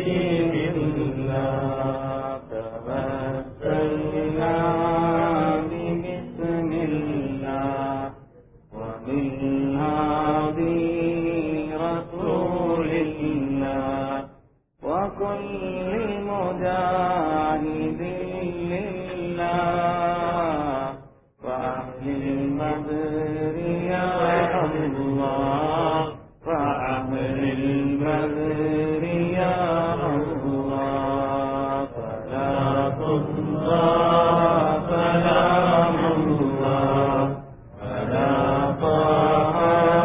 الله توسلنا ببسم الله ومن هادي رسول الله وكل مجاهد لله وأهل البدر يا الله وأهل البدر يا الله صلاة الله سلام الله على طه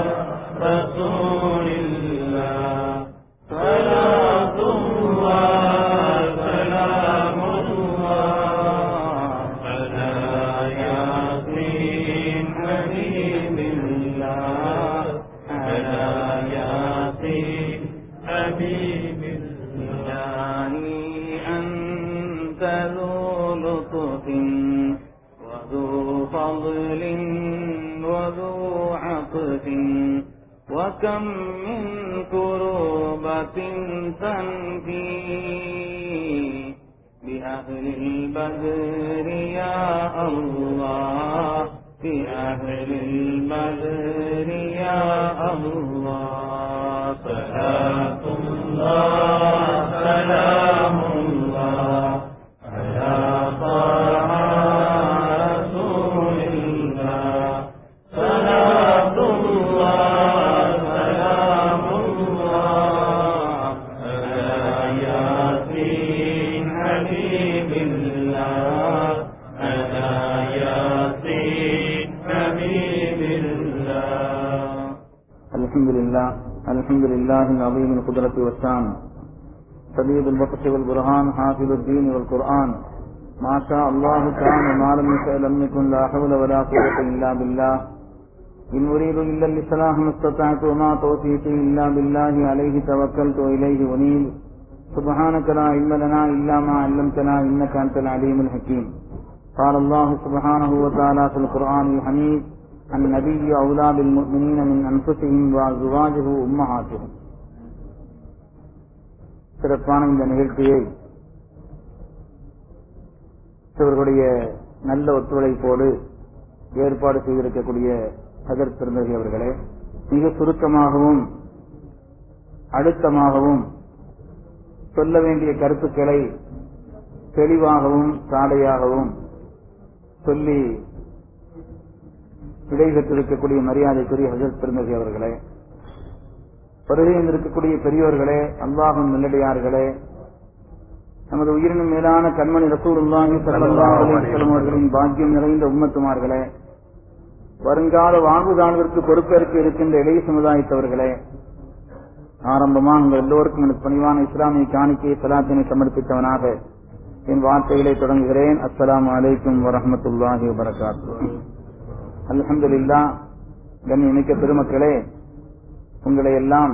رسول الله صلاة الله سلام الله على ياسين حبيب الله على ياسين حبيب الله أنت ذو لطف وذو فضل وذو عطف وكم من كروبة تنفي بأهل البدر يا الله بأهل البدر يا الله صلاة الله سلام الله على طه رسول الله صلاة الله سلام الله على ياسين حبيب الله على ياسين حبيب الله الحمد لله الحمد لله العظيم القدرة والشان شديد البطش والبرهان حافظ الدين والقرآن ما شاء الله كان ما لم يشاء لم يكن لا حول ولا قوة إلا بالله إن أريد إلا الإصلاح ما استطعت وما توفيقي إلا بالله عليه توكلت وإليه أنيب سبحانك لا علم لنا إلا ما علمتنا إنك أنت العليم الحكيم قال الله سبحانه وتعالى في القرآن الحميد النبي أولى بالمؤمنين من أنفسهم وأزواجه أمهاتهم சிறப்பான இந்த நிகழ்ச்சியை இவர்களுடைய நல்ல ஒத்துழைப்போடு ஏற்பாடு செய்திருக்கக்கூடிய ஹதர் பெருந்தகை அவர்களே மிக சுருக்கமாகவும் அழுத்தமாகவும் சொல்ல வேண்டிய கருத்துக்களை தெளிவாகவும் சாலையாகவும் சொல்லி விடைபெற்றிருக்கக்கூடிய மரியாதைக்குரிய ஹசரத் பெருந்தகை அவர்களே வருகையில் இருக்கக்கூடிய பெரியோர்களே அல்லாஹும் நல்லடியார்களே நமது உயிரினும் மேலான கண்மணி ரசூலுல்லாஹி ஸல்லல்லாஹு அலைஹி வஸல்லம் அவர்களின் பாக்கியம் நிறைந்த உம்மத்துமார்களே வருங்கால வாழ்வுதானதற்கு பொறுப்பேற்க இருக்கின்ற இளைய சமுதாயத்தவர்களே ஆரம்பமா உங்கள் எல்லோருக்கும் எனக்கு பணிவான இஸ்லாமிய காணிக்கை சலாத்தினை சமர்ப்பித்தவனாக என் வார்த்தைகளை தொடங்குகிறேன் அஸ்ஸலாமு அலைக்கும் வரஹ்மத்துல்லாஹி வபரகாத்துஹு அல்ஹம்துலில்லா கண்ணியமிக்க பெருமக்களே உங்களை எல்லாம்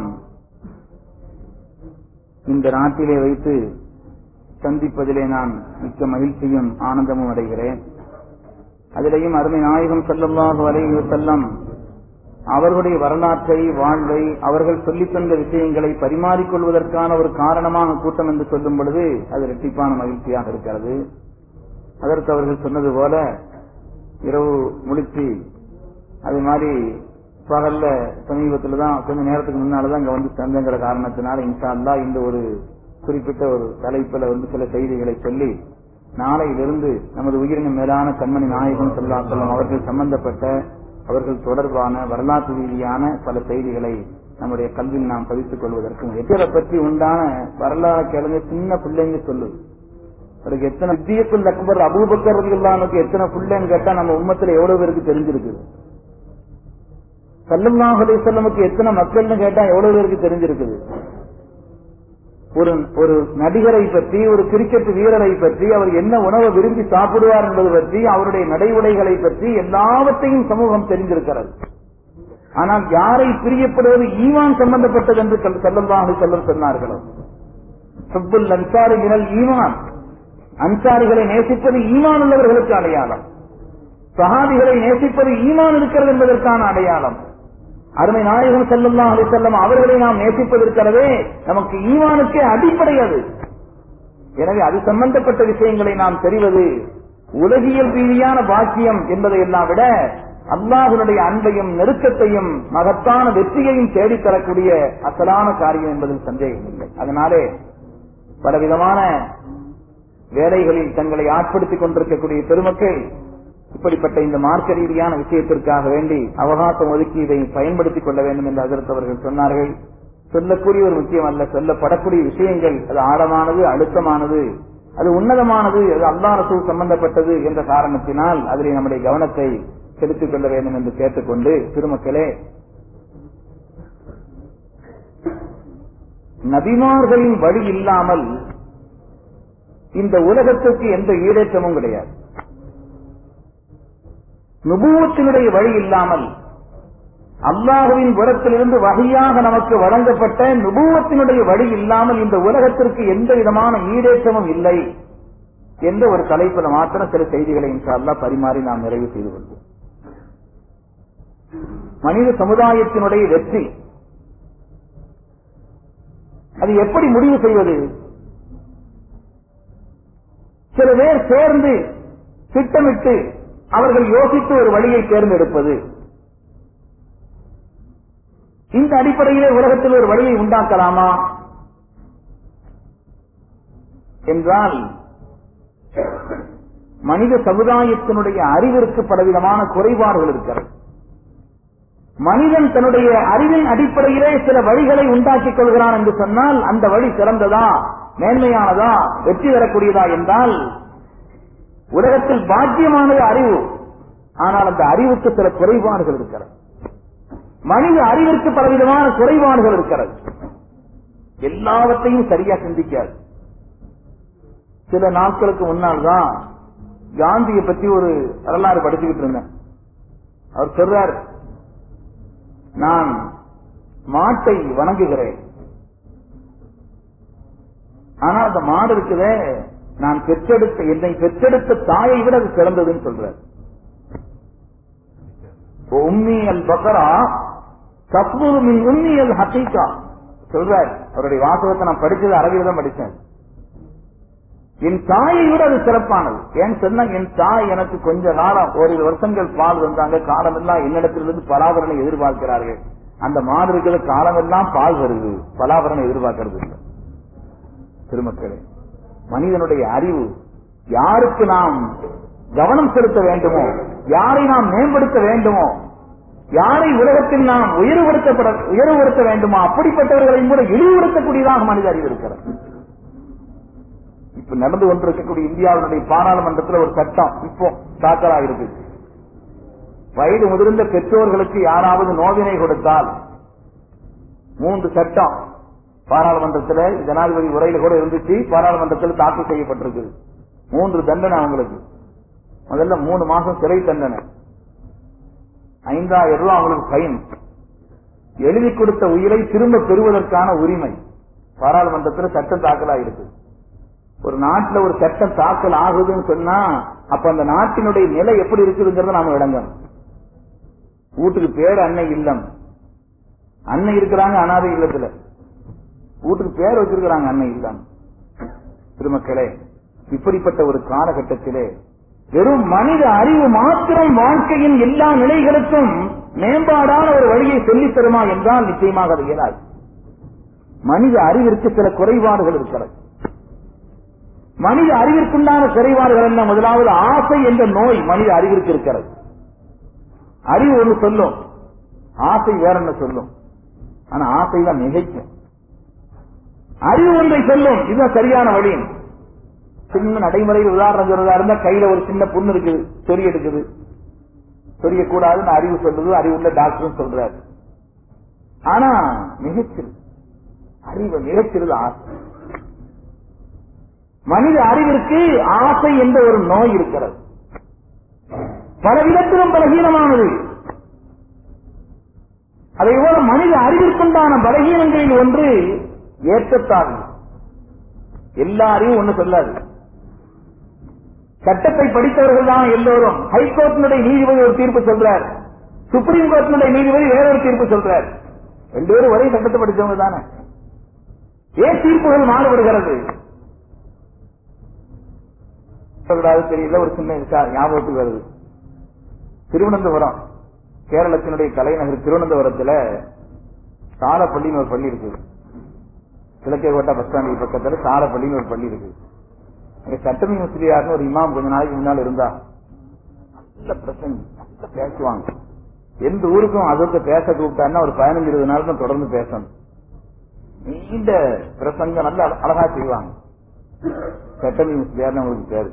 இந்த நாட்டிலே வைத்து சந்திப்பதிலே நான் மிக்க மகிழ்ச்சியும் ஆனந்தமும் அடைகிறேன் அதிலேயும் அருமை நாயகம் ஸல்லல்லாஹு அலைஹி வஸல்லம் அவர்களுடைய வரலாற்றை வாழ்வை அவர்கள் சொல்லித் தந்த விஷயங்களை பரிமாறிக்கொள்வதற்கான ஒரு காரணமாக கூட்டம் என்று சொல்லும் பொழுது அது இரட்டிப்பான மகிழ்ச்சியாக இருக்கிறது அதற்கு அவர்கள் சொன்னது போல இரவு முழிச்சு அது மாதிரி பகல்ல சமீபத்துல தான் கொஞ்ச நேரத்துக்கு முன்னாலதான் இங்க வந்து சேர்ந்தங்கிற காரணத்தினால இன்ஷா அல்லாஹ் இந்த ஒரு குறிப்பிட்ட ஒரு தலைப்புல வந்து சில செய்திகளை சொல்லி நாளையிலிருந்து நமது உயிரினும் மேலான கண்மணி நாயகம் சொல்லா சொல்லம் அவர்கள் சம்பந்தப்பட்ட அவர்கள் தொடர்பான வரலாற்று ரீதியான பல செய்திகளை நம்முடைய கல்வியில் நாம் பதித்துக் கொள்வதற்கும் எத்தனை பற்றி உண்டான வரலாறு கிழங்கு சின்ன பிள்ளைங்க சொல்லுது அவருக்கு எத்தனை வித்தியத்துல் அக்பர் அபூபக்கர் ரலியல்லாஹுக்கு எத்தனை பிள்ளைன்னு கேட்டா நம்ம உம்மத்துல எவ்வளவு பேருக்கு தெரிஞ்சிருக்குது சல்லல்லாஹு அலைஹி வஸல்லமுக்கு எத்தனை மக்கள்னு கேட்டா எவ்வளவு பேருக்கு தெரிஞ்சிருக்குது ஒரு ஒரு நடிகரை பற்றி ஒரு கிரிக்கெட் வீரரை பற்றி அவர் என்ன உணவை விரும்பி சாப்பிடுவார் என்பது பற்றி அவருடைய நடை உடைகளை பற்றி எல்லாவற்றையும் சமூகம் தெரிந்திருக்கிறது ஆனால் யாரை பிரியப்படுவது ஈமான் சம்பந்தப்பட்டது என்று செல்லல்லாஹு செல்லம் சொன்னார்களோ ஹுப்புல் அன்சாரி மினல் ஈமான் அன்சாரிகளை நேசிப்பது ஈமான் உள்ளவர்களுக்கு அடையாளம் சஹாபிகளை நேசிப்பது ஈமான் இருக்கிறது என்பதற்கான அடையாளம் அருமை நாயகம் செல்லுல்லா அலி செல்லம் அவர்களை நாம் நேசிப்பதற்கிறதே நமக்கு ஈமானுக்கே அடிப்படை அது எனவே அது சம்பந்தப்பட்ட விஷயங்களை நாம் தெரிவது உலகியல் ரீதியான பாக்கியம் என்பதை எல்லாம் விட அல்லாஹனுடைய அன்பையும் நெருக்கத்தையும் மகத்தான வெற்றியையும் தேடித்தரக்கூடிய அசலான காரியம் என்பதில் சந்தேகம் இல்லை அதனாலே பலவிதமான வேலைகளில் தங்களை ஆட்படுத்திக் கொண்டிருக்கக்கூடிய பெருமக்கள் இப்படிப்பட்ட இந்த மார்க்க ரீதியான விஷயத்திற்காக வேண்டி அவகாசம் ஒதுக்கி இதை பயன்படுத்திக் கொள்ள வேண்டும் என்று அதிர்த்தவர்கள் சொன்னார்கள் சொல்லக்கூடிய ஒரு முக்கியம் அல்ல சொல்லப்படக்கூடிய விஷயங்கள் அது ஆழமானது அழுத்தமானது அது உன்னதமானது அது அல்லா ரசூல் சம்பந்தப்பட்டது என்ற காரணத்தினால் அதில் நம்முடைய கவனத்தை செலுத்திக் கொள்ள வேண்டும் என்று கேட்டுக்கொண்டு திருமக்களே நபிமார்களின் வழி இல்லாமல் இந்த உலகத்திற்கு எந்த ஈடேற்றமும் கிடையாது நுபுவத்தினுடைய வழி இல்லாமல் அல்லாஹுவின் புறத்திலிருந்து வகையாக நமக்கு வழங்கப்பட்ட நுபுவத்தினுடைய வழி இல்லாமல் இந்த உலகத்திற்கு எந்த விதமான ஈடேற்றமும் இல்லை என்ற ஒரு தலைப்பில் மாத்திரம் சில செய்திகளை இன்ஷால்லா பரிமாறி நாம் நிறைவு செய்து கொள்வோம் மனித சமுதாயத்தினுடைய வெற்றி அது எப்படி முடிவு செய்வது சில பேர் சேர்ந்து திட்டமிட்டு அவர்கள் யோசித்து ஒரு வழியை தேர்ந்தெடுப்பது இந்த அடிப்படையிலே உலகத்தில் ஒரு வழியை உண்டாக்கலாமா என்றால் மனித சமுதாயத்தினுடைய அறிவிற்கு பலவிதமான குறைபாடுகள் இருக்கிறது மனிதன் தன்னுடைய அறிவின் அடிப்படையிலே சில வழிகளை உண்டாக்கிக் கொள்கிறான் என்று சொன்னால் அந்த வழி சிறந்ததா மேன்மையானதா வெற்றி பெறக்கூடியதா என்றால் உலகத்தில் பாக்கியமானது அறிவு ஆனால் அந்த அறிவுக்கு சில குறைபாடுகள் இருக்கிறது மனித அறிவிற்கு பலவிதமான குறைபாடுகள் இருக்கிறது எல்லாவற்றையும் சரியா சிந்திக்காது சில நாட்களுக்கு முன்னால் தான் காந்தியை பற்றி ஒரு வரலாறு படிச்சுக்கிட்டு இருந்தேன் அவர் சொல்றார் நான் மாட்டை வணங்குகிறேன் ஆனா அந்த மாடு இருக்குதே நான் பெற்றெடுத்த என்னை பெற்றெடுத்த தாயை விட அது சிறந்ததுன்னு சொல்றார் உம்மி அல் பக்கரா தப்னூர் மின் உம்மி அல் ஹசீகா சொல்றார் அவருடைய வாசகத்தை நான் படிச்சது அரபியில் தான் படிச்சேன் என் தாயை விட அது சிறப்பானது ஏன் சொன்னா என் தாய் எனக்கு கொஞ்ச காலம் ஓரிரு வருஷங்கள் பால் வந்தாங்க காலமெல்லாம் என்னிடத்திலிருந்து பலாபரனை எதிர்பார்க்கிறார்கள் அந்த மாடு இருக்கிற காலமெல்லாம் பால் வருது பலாபரனை எதிர்பார்க்கறது இல்லை திருமக்களே மனிதனுடைய அறிவு யாருக்கு நாம் கவனம் செலுத்த வேண்டுமோ யாரை நாம் மேம்படுத்த வேண்டுமோ யாரை உலகத்தில் நாம் உயர்வுபடுத்தப்பட உயர்வுபடுத்த வேண்டுமோ அப்படிப்பட்டவர்களையும் கூட இழிவுபடுத்தக்கூடியதாக மனித அறிவு இருக்கிறது இப்ப நடந்து கொண்டிருக்கக்கூடிய இந்தியாவினுடைய பாராளுமன்றத்தில் ஒரு சட்டம் இப்போ தாக்கலா இருக்கு வயது முதிர்ந்த பெற்றோர்களுக்கு யாராவது நோவினை கொடுத்தால் மூன்று சட்டம் பாராளுமன்றத்தில் ஜனாதிபதி உரையில கூட இருந்துச்சு பாராளுமன்றத்தில் தாக்கல் செய்யப்பட்டிருக்கு மூன்று தண்டனை அவங்களுக்கு முதல்ல மூணு மாசம் சிறை தண்டனை ஐந்தாயிரம் ரூபாய் அவங்களுக்கு ஃபைன் எழுதி கொடுத்த உயிரை திரும்ப பெறுவதற்கான உரிமை பாராளுமன்றத்தில் சட்டம் தாக்கலா இருக்கு ஒரு நாட்டுல ஒரு சட்டம் தாக்கல் ஆகுதுன்னு சொன்னா அப்ப அந்த நாட்டினுடைய நிலை எப்படி இருக்குதுங்கிறத நாம விளங்கணும் வீட்டுக்கு பேர் அன்னை இல்லம் அன்னை இருக்கிறாங்க அனாதை இல்லத்துல வீட்டுக்கு பேர் வச்சிருக்கிறாங்க அன்னை இல்லம் திருமக்களே இப்படிப்பட்ட ஒரு காலகட்டத்திலே வெறும் மனித அறிவு மாத்திரம் வாழ்க்கையின் எல்லா நிலைகளுக்கும் மேம்பாடான ஒரு வழியை சொல்லித் தருமா என்றால் நிச்சயமாக அது இயலாது மனித அறிவிற்கு சில குறைபாடுகள் இருக்கிறது மனித அறிவிற்குண்டான குறைபாடுகள் என்ன முதலாவது ஆசை என்ற நோய் மனித அறிவிற்கு இருக்கிறது அறிவு ஒன்று சொல்லும் ஆசை வேற என்ன சொல்லும் ஆனா ஆசை தான் நிகழ்க்கும் அறிவு ஒன்றை சொல்லும் இதுதான் சரியான வழி சின்ன நடைமுறையில் உதாரணம் சொல்றதா இருந்தா கையில ஒரு சின்ன புண்ணு இருக்குது சொறி எடுக்குது சொரியக்கூடாதுன்னு அறிவு சொல்றது அறிவுள்ள டாக்டரும் சொல்றாரு ஆனா மிகச்சிறு அறிவு மிகச்சிறுது ஆசை மனித அறிவிற்கு ஆசை என்ற ஒரு நோய் இருக்கிறது பல விதத்திலும் பலகீனமானது அதை போல மனித அறிவிற்குண்டான பலகீனங்களில் ஒன்று ஏற்றத்தாழ்வு எல்லா அறிவும் ஒண்ணு சொல்லாது சட்டத்தை படித்தவர்கள் தான் எல்லோரும் ஹைகோர்ட்டினுடைய நீதிபதி ஒரு தீர்ப்பு சொல்றார் சுப்ரீம் கோர்ட்டினுடைய நீதிபதி வேறொரு தீர்ப்பு சொல்றாரு ரெண்டு பேரும் ஒரே சட்டத்தை படிச்சவங்க தானே ஏன் தீர்ப்புகள் மாறுபடுகிறது சொல்றாரு தெரியல ஒரு சின்ன விஷயம் ஞாபகத்துக்கு வருது திருவனந்தபுரம் கேரளத்தினுடைய கலைநகர் திருவனந்தபுரத்துல சாலப்பள்ளின்னு ஒரு பள்ளி இருக்கு கிழக்கே கோட்டா பஸ் ஸ்டாண்டுக்கு பக்கத்துல சாலப்பள்ளின்னு ஒரு பள்ளி இருக்கு அங்க சட்டமி முஸ்லியார்னு ஒரு இமாம் கொஞ்ச நாளைக்கு முன்னால் இருந்தா நல்ல பிரசங்க நல்ல பேசுவாங்க எந்த ஊருக்கும் அதற்கு பேச கூப்பிட்டாருன்னா ஒரு பதினஞ்சு இருபது நாள் தான் தொடர்ந்து பேசணும் நீண்ட பிரசங்கம் நல்ல அழ- அழகா செய்வாங்க சட்டமி முஸ்லியார்னு உங்களுக்கு பேரு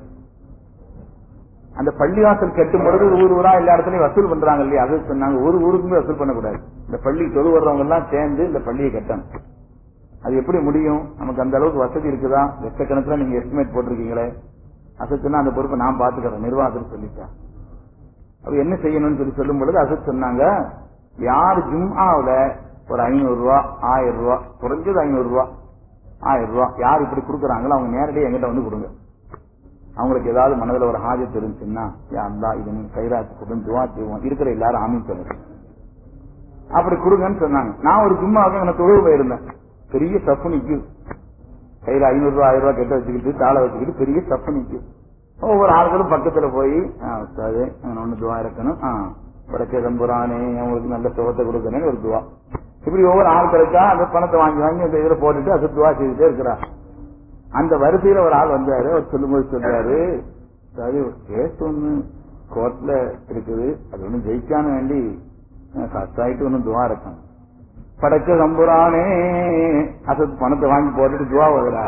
அந்த பள்ளிவாசல் கட்டும் பொழுது ஊர் ஊரா எல்லா இடத்துலயும் வசூல் பண்றாங்க இல்லையா அது சொன்னாங்க ஒரு ஊருக்குமே வசூல் பண்ணக்கூடாது இந்த பள்ளி தொழு வர்றவங்க எல்லாம் சேர்ந்து இந்த பள்ளியை கட்டணும் அது எப்படி முடியும் நமக்கு அந்த அளவுக்கு வசதி இருக்குதா லட்சக்கணக்கில் நீங்க எஸ்டிமேட் போட்டிருக்கீங்களே அசத்துனா அந்த பொறுப்பை நான் பாத்துக்கிறேன் நிர்வாகத்தில் சொல்லிட்டேன் அப்ப என்ன செய்யணும்னு சொல்லி சொல்லும் பொழுது அசத் சொன்னாங்க யார் ஜும்ஆவுல ஒரு ஐநூறு ரூபா ஆயிரம் ரூபா குறைஞ்சது ஐநூறு ரூபா ஆயிரம் ரூபா யார் இப்படி கொடுக்குறாங்களோ அவங்க நேரடியாக எங்கிட்ட வந்து கொடுங்க அவங்களுக்கு ஏதாவது மனதுல ஒரு ஹாஜத் இருந்துச்சுன்னா யா அல்லாஹ் இதை நீங்க கைராசி கொடுன்னு துவா செய்வோம் இருக்கிற எல்லாரும் ஆமீன் சொல்லுங்க அப்படி கொடுங்கன்னு சொன்னாங்க நான் ஒரு ஜும்மாவுக்கு எனக்கு தொழுவு போயிருந்தேன் பெரிய சப்பு நிக்கு கையில ஐநூறு ரூபாய் ஆயிரம் ரூபாய் கெட்ட வச்சுக்கிட்டு தாளை வச்சுக்கிட்டு பெரிய சப்பு நிக்கு ஒவ்வொரு ஆள்களும் பக்கத்துல போய் உஸ்தாது ஒண்ணு துவா இருக்கணும் ஆ வடக்கே தம்புரானே அவங்களுக்கு நல்ல சுகத்தை கொடுக்கணும்னு ஒரு துவா இப்படி ஒவ்வொரு ஆள் கிடைச்சா அந்த பணத்தை வாங்கி வாங்கி அந்த இதுல போட்டுட்டு அது துவா செய்துட்டே இருக்கிறார் அந்த வரிசையில ஒரு ஆள் வந்தாரு அவர் சொல்லும்போது சொல்றாரு அதாவது ஒரு கேஸ் ஒண்ணு கோர்ட்ல இருக்குது அது ஒண்ணு ஜெயிக்கான்னு வேண்டி ஃபர்ஸ்ட் ஆயிட்டு ஒண்ணு துவா இருக்கும் படைச்ச தம்புரானே அது பணத்தை வாங்கி போட்டுட்டு துவா வருகிறா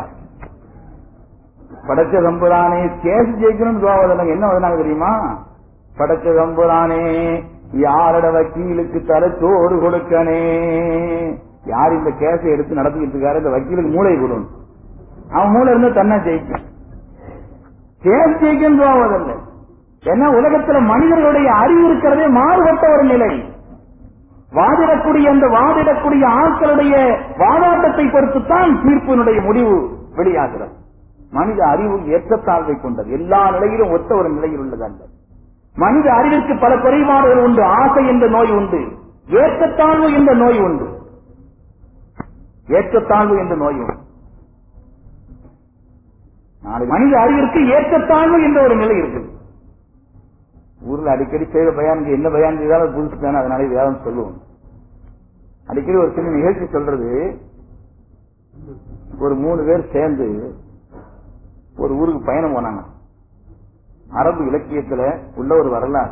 படைச்ச தம்புரானே கேஸ் ஜெயிக்கணும்னு துவா வருதாங்க என்ன வருதாங்க தெரியுமா படைச்ச தம்புரானே யாரோட வக்கீலுக்கு தலைச்சோறு கொடுக்கனே யார் இந்த கேஸை எடுத்து நடத்திக்கிட்டு இருக்காரு இந்த வக்கீலுக்கு மூளை கொடுணும் அவன் மூளை இருந்தா தன்னா ஜெயிக்கும் கேஸ் ஜெயிக்கும் துவாவதல்ல ஏன்னா உலகத்துல மனிதர்களுடைய அறிவு இருக்கிறதே மாறுபட்ட ஒரு நிலை வாதிடக்கூடிய அந்த வாதிடக்கூடிய ஆட்களுடைய வாதாட்டத்தை பொறுத்துத்தான் தீர்ப்பினுடைய முடிவு வெளியாகிறது மனித அறிவு ஏற்றத்தாழ்வை கொண்டது எல்லா நிலையிலும் ஒத்த ஒரு நிலையில் உள்ளதல்ல மனித அறிவிற்கு பல குறைபாடுகள் உண்டு ஆசை என்ற நோய் உண்டு ஏற்றத்தாழ்வு என்ற நோய் உண்டு ஏற்றத்தாழ்வு என்ற நோய் உண்டு நாளை மனித அறிவிற்கு ஏற்றத்தாழ்வு என்ற ஒரு நிலை இருக்குது ஊர்ல அடிக்கடி செய்த பயானுக்கு என்ன பயான் செய்தாலும் அது புதுசு தானே அதனால வேதம் சொல்லுவோம் அடிக்கடி ஒரு சின்ன நிகழ்ச்சி சொல்றது ஒரு மூணு பேர் சேர்ந்து ஒரு ஊருக்கு பயணம் போனாங்க அரபு இலக்கியத்துல உள்ள ஒரு வரலாறு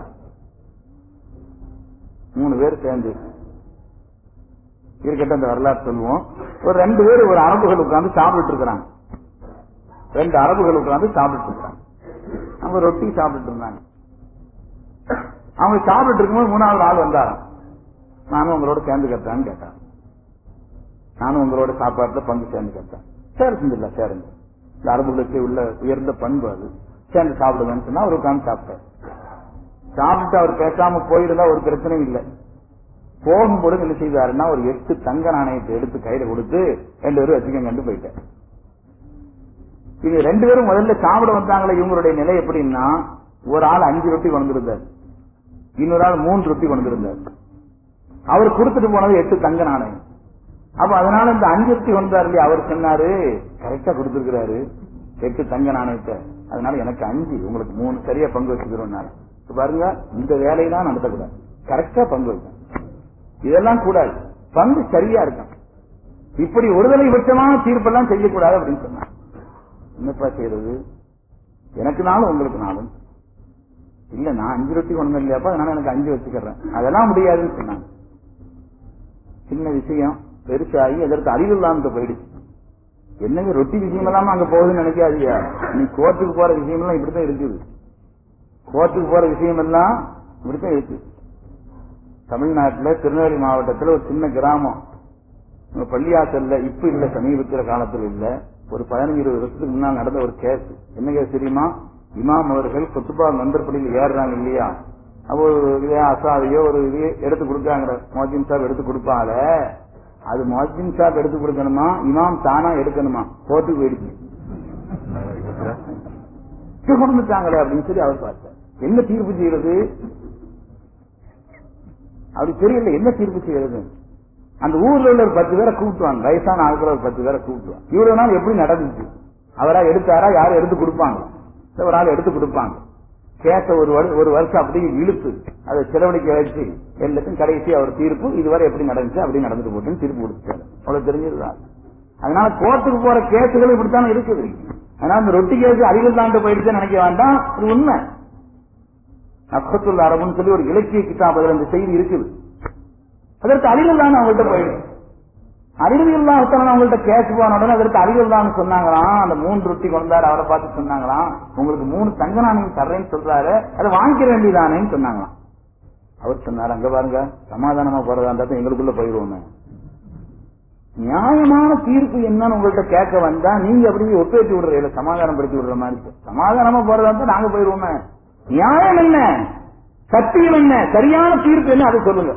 மூணு பேர் சேர்ந்து இருக்கட்டும் அந்த வரலாறு சொல்லுவோம் ஒரு ரெண்டு பேர் ஒரு அரபுகள் உட்கார்ந்து சாப்பிட்டு இருக்கிறாங்க ரெண்டு அரபுகள் உட்கார்ந்து சாப்பிட்டு இருக்காங்க அவங்க ரொட்டி சாப்பிட்டு இருந்தாங்க அவங்க சாப்பிட்டு இருக்கும்போது மூணாவது ஆள் வந்தாராம் நானும் உங்களோட சேர்ந்து கட்டான்னு கேட்டான் நானும் உங்களோட சாப்பாட்டுல பங்கு சேர்ந்து கேட்டேன் சேர் செஞ்சிடல சேருங்க இந்த அரபுகளுக்கு உள்ள உயர்ந்த பண்பு அது சேர்ந்து சாப்பிடுவேன்னு சொன்னா அவர் உட்கார்ந்து சாப்பிட்டார் சாப்பிட்டு அவர் பேசாம போயிருந்தா ஒரு பிரச்சனையும் இல்லை போகும்போது என்ன செய்தாருன்னா ஒரு எட்டு தங்க நாணயத்தை எடுத்து கையில கொடுத்து ரெண்டு பேரும் வச்சுக்கங்க கண்டு போயிட்டார் இது ரெண்டு பேரும் முதல்ல சாப்பிட வந்தாங்களே இவங்களுடைய நிலை எப்படின்னா ஒரு ஆள் அஞ்சு ரொட்டி கொண்டிருந்தார் இன்னொரு ஆள் மூணு ரொட்டி கொண்டிருந்தார் அவர் கொடுத்துட்டு போனது எட்டு தங்க நாணயம் அப்ப அதனால இந்த அஞ்சு ரொட்டி கொண்டார் இல்லையா அவர் சொன்னாரு கரெக்டா கொடுத்திருக்கிறாரு எட்டு தங்க நாணயத்தை அதனால எனக்கு அஞ்சு உங்களுக்கு மூணு சரியா பங்கு வச்சுக்கிறோம் பாருங்க இந்த வேலையெல்லாம் நடத்தக்கூடாது கரெக்டா பங்கு வைக்கணும் இதெல்லாம் கூடாது பங்கு சரியா இருக்கும் இப்படி ஒருதலை பட்சமான தீர்ப்பெல்லாம் செய்யக்கூடாது அப்படின்னு சொன்னார் என்னப்பா செய்யறது எனக்கு நாளும் உங்களுக்கு நாளும் இல்ல நான் அஞ்சு ரொட்டி கொண்டு இல்லையாப்பா அதனால எனக்கு அஞ்சு வச்சுக்கிறேன் அதெல்லாம் முடியாதுன்னு சொன்னாங்க சின்ன விஷயம் பெருசாகி அதற்கு அறிவு இல்லாம போயிடுச்சு என்னங்க ரொட்டி விஷயம் எல்லாம் அங்க போகுதுன்னு நினைக்காதியா நீ கோர்ட்டுக்கு போற விஷயம் எல்லாம் இப்படித்தான் இருக்குது கோர்ட்டுக்கு போற விஷயம் எல்லாம் இப்படித்தான் இருக்கு தமிழ்நாட்டுல திருநெல்வேலி மாவட்டத்துல ஒரு சின்ன கிராமம் நம்ம பள்ளியாசல்ல இப்ப இல்ல சமீபத்தில காலத்துல இல்ல ஒரு பதினஞ்சு இருபது வருஷத்துக்கு முன்னால் நடந்த ஒரு கேஸ் என்ன கேஸ் தெரியுமா இமாம் அவர்கள் சொத்துபா நண்பர்படியில் ஏறுறாங்க இல்லையா அப்போ ஒரு இதே அசாதையோ ஒரு இது எடுத்து கொடுக்காங்க மோஜின் சாப் எடுத்து கொடுப்பால அது மோஜின் சாப் எடுத்து கொடுக்கணுமா இமாம் தானா எடுக்கணுமா கோர்ட்டுக்கு போயிடுச்சு கொண்டுட்டாங்களே அப்படின்னு சொல்லி அவர் பார்த்தார் என்ன தீர்ப்பு செய்யறது அப்படி தெரியல என்ன தீர்ப்பு செய்யறது அந்த ஊர்ல உள்ள ஒரு பத்து பேரை கூப்பிட்டுவாங்க வயசான ஆட்களை ஒரு பத்து பேரை கூப்பிட்டுவாங்க இவ்வளவு நாள் எப்படி நடந்துச்சு அவரா எடுத்தாரா யாரும் எடுத்து கொடுப்பாங்க இல்ல ஒரு ஆள் எடுத்து கொடுப்பாங்க கேட்ட ஒரு வரு- ஒரு வருஷம் அப்படியே இழுத்து அதை செலவழிக்க வச்சு எல்லாத்தையும் கடைசி அவர் தீர்ப்பு இதுவரை எப்படி நடந்துச்சு அப்படி நடந்துட்டு போட்டுன்னு தீர்ப்பு கொடுத்தாரு அவ்வளவு தெரிஞ்சிருந்தா அதனால கோர்ட்டுக்கு போற கேസുகள் இப்படித்தான் இருக்குது அதனால இந்த ரொட்டி கேஸ் அறிவில் தாண்டு போயிடுச்சுன்னு நினைக்க வேண்டாம் இது உண்மை நக்கத்துல் அரபுன்னு சொல்லி ஒரு இலக்கிய கிதாப் அதுல இந்த செய்தி இருக்குது அதற்கு அறிவில் தான் அவங்கள்ட்ட போயிடுச்சு அறிவில் இல்லாமத்தான் அவங்கள்ட்ட கேஸ் போன உடனே அதற்கு அறிவில் தான் சொன்னாங்களாம் அந்த மூணு ரொட்டி கொண்டாரு அவரை பார்த்து சொன்னாங்களாம் உங்களுக்கு மூணு தங்க நாணயம் தர்றேன்னு சொல்றாரு அதை வாங்கிக்க வேண்டியதானேன்னு சொன்னாங்களாம் அவர் சொன்னார் அங்க பாருங்க சமாதானமா போறதா இருந்தா தான் எங்களுக்குள்ள போயிடுவோமே நியாயமான தீர்ப்பு என்னன்னு உங்கள்ட்ட கேட்க வந்தா நீங்க அப்படி ஒப்பேற்றி விடுற இல்ல சமாதானம் படுத்தி விடுற மாதிரி சமாதானமா போறதா இருந்தா நாங்க போயிடுவோமே நியாயம் என்ன சத்தியம் என்ன சரியான தீர்ப்பு என்ன அதை சொல்லுங்க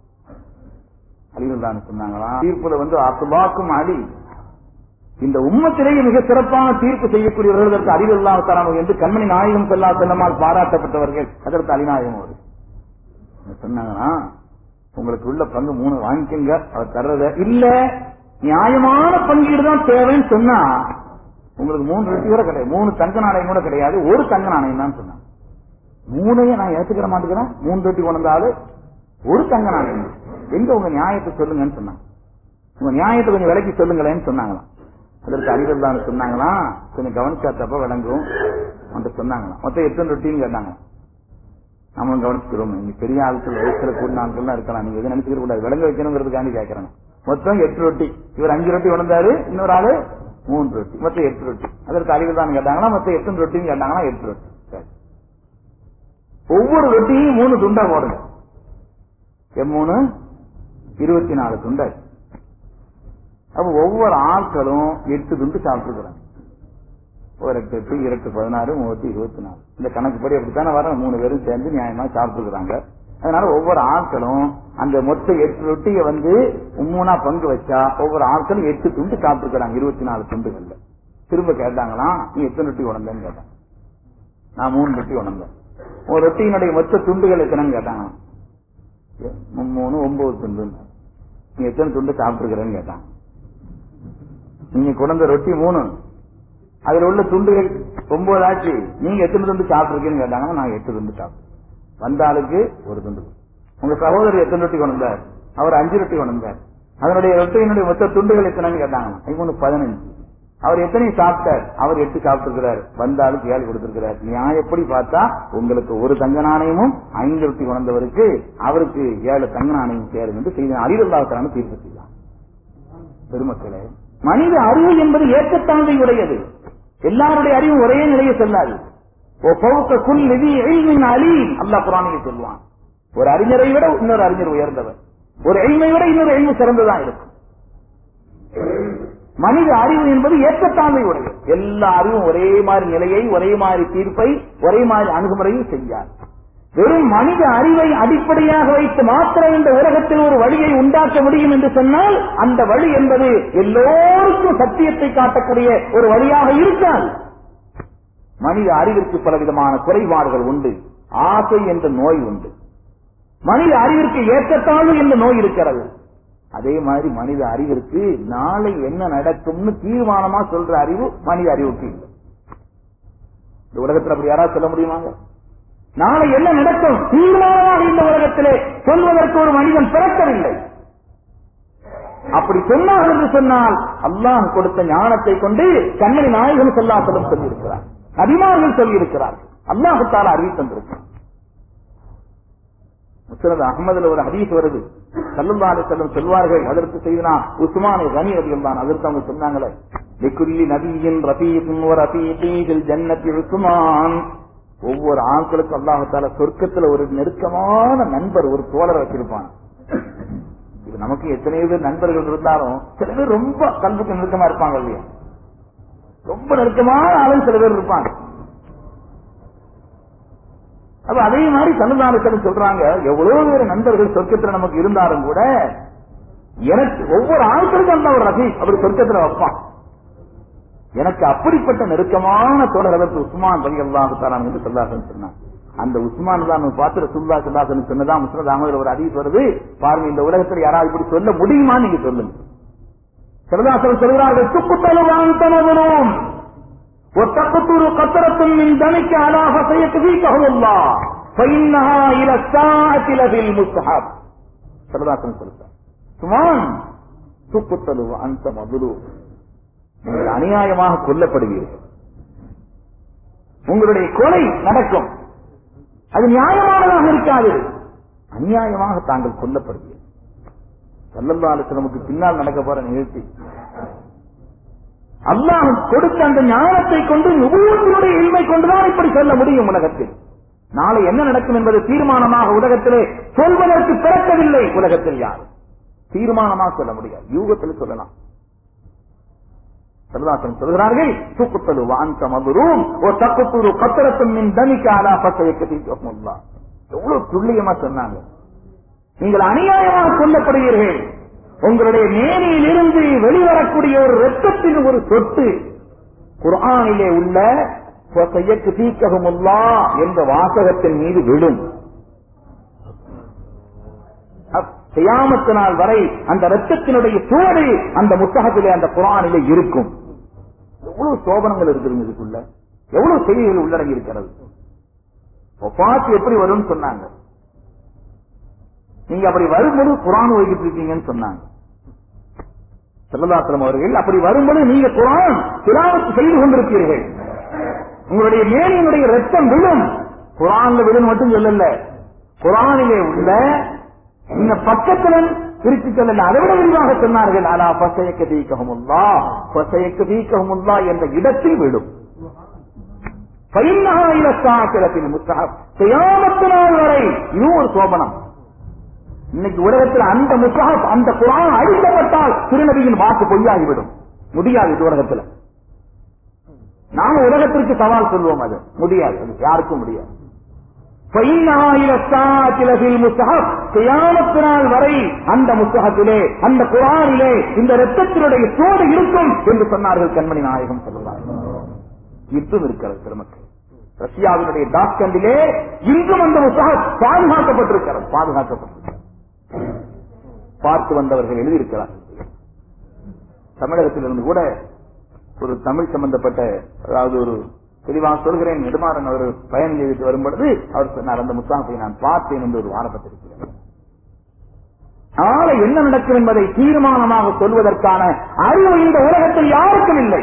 அலிகள் தான் சொன்னாங்களா தீர்ப்புல வந்து அசுபாக்கும் அலி இந்த உம்மத்திலேயே மிக சிறப்பான தீர்ப்பு செய்யக்கூடியவர்கள் அதற்கு அறிவில்லாம தராமல் என்று கண்மணி நாயகம் செல்லா செல்லமால் பாராட்டப்பட்டவர்கள் அதற்கு அலிநாயகம் அவர் சொன்னாங்கன்னா உங்களுக்கு உள்ள பங்கு மூணு வாங்கிக்கங்க அவர் தர்றத இல்ல நியாயமான பங்கீடு தான் தேவைன்னு சொன்னா உங்களுக்கு மூணு ரொட்டி கூட கிடையாது மூணு தங்க நாணயம் கூட கிடையாது ஒரு தங்க நாணயம் தான் சொன்னாங்க மூணையும் நான் ஏத்துக்கிற மாட்டேங்கிறேன் மூணு ரொட்டி கொண்டாலும் ஒரு தங்க நாணயம் எங்க உங்க நியாயத்தை சொல்லுங்கன்னு சொன்னாங்க உங்க நியாயத்தை கொஞ்சம் விலைக்கு சொல்லுங்களேன்னு சொன்னாங்களாம் அதற்கு அறிவில் தான் சொன்னாங்களாம் கொஞ்சம் கவனிச்சா தப்ப விளங்கும் அவன்கிட்ட சொன்னாங்களாம் மொத்தம் எத்தனை ரொட்டின்னு கேட்டாங்க நம்மளும் கவனிச்சுக்கிறோம் நீங்க பெரிய ஆட்கள் வயசுல கூடின ஆட்கள்லாம் இருக்கலாம் நீங்க எதுவும் நினைச்சுக்க கூடாது விளங்க வைக்கணுங்கிறதுக்காண்டி கேட்கறேன் மொத்தம் எட்டு ரொட்டி இவர் அஞ்சு ரொட்டி உணர்ந்தாரு இன்னொரு ஆளு மூணு ரொட்டி மொத்தம் எட்டு ரொட்டி அதற்கு அறிவு தான் கேட்டாங்களா மொத்தம் எத்தனை ரொட்டின்னு கேட்டாங்களா எட்டு ரொட்டி சரி. ஒவ்வொரு ரொட்டியும் மூணு துண்டா போடுங்க எம் மூணு இருபத்தி நாலு துண்டை அப்ப ஒவ்வொரு ஆட்களும் எட்டு துண்டு சாப்பிட்டுருக்கிறாங்க ஒரு எட்டு எட்டு இரட்டு பதினாறு மூவத்தி இருபத்தி நாலு இந்த கணக்குப்படி அப்படித்தானே வர மூணு பேரும் சேர்ந்து நியாயமா சாப்பிட்டுருக்காங்க அதனால ஒவ்வொரு ஆட்களும் அந்த மொத்த எட்டு ரொட்டியை வந்து மூணா பங்கு வச்சா ஒவ்வொரு ஆட்களும் எட்டு துண்டு சாப்பிட்டுருக்காங்க இருபத்தி நாலு துண்டுகள்ல திரும்ப கேட்டாங்களாம் நீ எத்தனை ரொட்டி உணர்ந்தேன்னு கேட்டாங்க நான் மூணு ரொட்டி உணர்ந்தேன் ஒரு ரொட்டியினுடைய மொத்த துண்டுகள் எத்தனைன்னு கேட்டாங்க மூணு ஒன்பது துண்டு நீ எத்தனை துண்டு சாப்பிட்டுருக்கிறேன்னு கேட்டாங்க நீங்க கொண்ட ரொட்டி மூணு அதுல உள்ள துண்டுகள் ஒன்பது ஆச்சு நீங்க எத்தனை துண்டு சாப்பிட்டுருக்கீங்கன்னு கேட்டாங்கன்னா நான் எட்டு துண்டு சாப்பிட்டேன் வந்த ஆளுக்கு ஒரு துண்டு உங்க சகோதரர் எத்தனை ரொட்டி கொண்டு வந்தார் அவர் அஞ்சு ரொட்டி கொண்டு வந்தார் அதனுடைய ரொட்டியினுடைய மொத்த துண்டுகள் எத்தனைன்னு கேட்டாங்க இவனு பதினஞ்சு அவர் எத்தனை சாப்பிட்டார் அவர் எட்டு சாப்பிட்டிருக்கிறார் வந்த ஆளுக்கு ஏழு கொடுத்திருக்கிறார் நியாயப்படி பார்த்தா உங்களுக்கு ஒரு தங்க நாணயமும் ஐந்து ரொட்டி கொண்டவருக்கு அவருக்கு ஏழு தங்க நாணயம் சேரும் என்று செய்த அறிவில்லாத்தான தீர்ப்பு செய்யலாம் பெருமக்களே மனித அறிவு என்பது ஏற்றத்தாழ்வை உடையது எல்லாருடைய அறிவும் ஒரே நிலையை செல்லாது ஓ பௌக்க குல் நிதி எய்மின் அலி அல்லாஹ் குரானில் சொல்லுவான் ஒரு அறிஞரை விட இன்னொரு அறிஞர் உயர்ந்தவர் ஒரு எய்மை விட இன்னொரு எய்மை சிறந்ததான் இருக்கும் மனித அறிவு என்பது ஏற்றத்தாழ்வை உடையது எல்லா அறிவும் ஒரே மாதிரி நிலையை ஒரே மாதிரி தீர்ப்பை ஒரே மாதிரி அணுகுமுறையை செய்யாது வெறும் மனித அறிவை அடிப்படையாக வைத்து மாத்திரம் இந்த உலகத்தில் ஒரு வழியை உண்டாக்க முடியும் என்று சொன்னால் அந்த வழி என்பது எல்லோருக்கும் சத்தியத்தை காட்டக்கூடிய ஒரு வழியாக இருக்காது மனித அறிவிற்கு பலவிதமான குறைபாடுகள் உண்டு ஆசை என்ற நோய் உண்டு மனித அறிவிற்கு ஏற்றத்தாழ்வு என்ற நோய் இருக்கிறது அதே மாதிரி மனித அறிவிற்கு நாளை என்ன நடக்கும்னு தீர்மானமா சொல்ற அறிவு மனித அறிவுக்கு இல்லை இந்த உலகத்தில் அப்படி யாராவது சொல்ல முடியுமாங்க நாளை என்ன நடக்கும் தீர்மானமாக இந்த உலகத்திலே சொல்வதற்கு ஒரு மனிதன் பிறக்கவில்லை அப்படி சொன்னார் என்று சொன்னால் அல்லாஹ் கொடுத்த ஞானத்தை கொண்டு கண்ணனை நாயகன் சொல்லாசலம் சொல்லியிருக்கிறார் அபிமானங்கள் சொல்லியிருக்கிறார் அல்லாஹத்தால அறிவித்திருக்கிறார் முஸ்லது அகமதுல ஒரு ஹதீஸ் வருது சல்லுல்லா அலி செல்லம் சொல்வார்கள் அதற்கு செய்தனா உஸ்மானை கனி அதிகம் அதற்கு அவங்க சொன்னாங்களே லிக்குல்லி நபியின் ரபீக்கும் ரபீகீதில் ஜன்னத்தி உஸ்மான் ஒவ்வொரு ஆட்களுக்கும் அல்லாஹால சொர்க்கத்துல ஒரு நெருக்கமான நண்பர் ஒரு தோழர் வச்சிருப்பான் இது நமக்கு எத்தனையோ பேர் நண்பர்கள் இருந்தாலும் சில பேர் ரொம்ப கல்விக்கு நெருக்கமா இருப்பாங்க இல்லையா ரொம்ப நெருக்கமான ஆளும் சில பேர் இருப்பாங்க அப்ப அதே மாதிரி சன்னிதானத்தில் சொல்றாங்க எவ்வளவு பேர் நண்பர்கள் சொர்க்கத்துல நமக்கு இருந்தாலும் கூட எனக்கு ஒவ்வொரு ஆட்களுக்கும் அந்த ஒரு ரசி அப்படி சொர்க்கத்துல வைப்பான் எனக்கு அப்படிப்பட்ட நெருக்கமான தொடர் அதற்கு உஸ்மான் பலி அல்லாஹு என்று சொல்லாசன் சொன்னான் அந்த உஸ்மான் தான் பார்த்து ரசூல்லா சல்லாசன் சொன்னதா முஸ்லத் அகமது ஒரு அதிகம் வருது பாருங்க இந்த உலகத்தில் யாராவது இப்படி சொல்ல முடியுமா நீங்க சொல்லுங்க சிறதாசன் சொல்கிறார்கள் துப்புத்தலுவான் தனவரும் وتقطر قطرة من دمك على فسيكفيكه الله فإنها إلى الساعة لفي المستحب சரதாசன் சொல்றார் சுமான் துப்புத்தலு அந்த மதுரு நீங்கள் அநியாயமாக கொல்லப்படுவீர்கள் உங்களுடைய கொலை நடக்கும் அது நியாயமானதாக இருக்காது அநியாயமாக தாங்கள் கொல்லப்படுவீர்கள் சல்லல்லாலு நமக்கு பின்னால் நடக்க போற நிகழ்ச்சி அல்லாஹ் கொடுத்த அந்த ஞானத்தை கொண்டு நுபுவத்தினுடைய இல்மை கொண்டுதான் இப்படி சொல்ல முடியும் உலகத்தில் நாளை என்ன நடக்கும் என்பது தீர்மானமாக உலகத்திலே சொல்வதற்கு பிறக்கவில்லை உலகத்தில் யார் தீர்மானமாக சொல்ல முடியாது யூகத்தில் சொல்லலாம் சரதாசன் சொல்கிறார்கள் தூக்குத்தலு வாந்த மதுரும் ஓ தக்குத்துரு கத்திரத்தும் மின் தனிக்காலா பசையக்கதி எவ்வளவு துல்லியமா சொன்னாங்க நீங்கள் அநியாயமாக கொல்லப்படுவீர்கள் உங்களுடைய மேனியில் இருந்து வெளிவரக்கூடிய ஒரு ரத்தத்தின் ஒரு சொட்டு குர்ஆனிலே உள்ள "ஃபசையக்கு தீக்ககுமுல்லா" என்ற வாசகத்தின் மீது விடும் செய்யாமத்து நாள் வரை அந்த ரத்தத்தினுடைய சூடு அந்த முத்தகத்திலே அந்த குரானிலே இருக்கும் எவ்வளவு சோபனங்கள் இருக்குதுங்க இதுக்குள்ள எவ்வளவு செய்திகள் உள்ளடங்கி இருக்கிறது ஒப்பாத்து எப்படி வரும்னு சொன்னாங்க நீங்க அப்படி வரும்போது குரான் ஓதிக்கிட்டு இருக்கீங்கன்னு சொன்னாங்க செல்லதாத்திரம் அவர்கள் அப்படி வரும்போது நீங்க குரான் திலாவத்து செய்து கொண்டிருப்பீர்கள் உங்களுடைய மேனியினுடைய ரத்தம் விழும் குரான்ல விழும் மட்டும் சொல்லல குரானிலே உள்ள இந்த பக்கத்துல பிரித்து சொல்லல அதை விட விரிவாக சொன்னார்கள் அலா பசையக்க தீக்கமுல்லா பசையக்க தீக்கமுல்லா என்ற இடத்தில் விடும் பையனாயிரத்தாக்கிரத்தின் முஸ்தகம் செய்யாமத்து நாள் வரை இதுவும் ஒரு சோபனம் இன்னைக்கு உலகத்தில் அந்த முஸ்தகம் அந்த குரான் அழிக்கப்பட்டால் திருநபியின் வாக்கு பொய்யாகிவிடும் முடியாது இது உலகத்தில் நாம உலகத்திற்கு சவால் சொல்லுவோம் அது முடியாது அது யாருக்கும் முடியாது நாள் வரை அந்த முத்தகத்திலே அந்த குரானிலே இந்த ரத்தத்தினுடைய சோடு இருக்கும் என்று சொன்னார்கள் கண்மணி நாயகம் சொல்லுவார் இன்றும் இருக்கிறது பெருமக்கள் ரஷ்யாவினுடைய டாஸ்கண்டிலே இன்றும் அந்த முத்தகம் பாதுகாக்கப்பட்டிருக்கிறது பாதுகாக்கப்பட்டிருக்கிறது பார்த்து வந்தவர்கள் எழுதியிருக்கிறார்கள் தமிழகத்திலிருந்து கூட ஒரு தமிழ் சம்பந்தப்பட்ட அதாவது ஒரு தெளிவாக சொல்கிறேன் நெடுமாறன் அவர் பயணம் செய்துட்டு வரும்பொழுது அவர் சொன்னார் அந்த முத்தாப்பை நான் பார்த்தேன் என்று ஒரு வாரப்பட்டிருக்கிறேன் நாளை என்ன நடக்கும் என்பதை தீர்மானமாக சொல்வதற்கான அறிவு இந்த உலகத்தில் யாருக்கும் இல்லை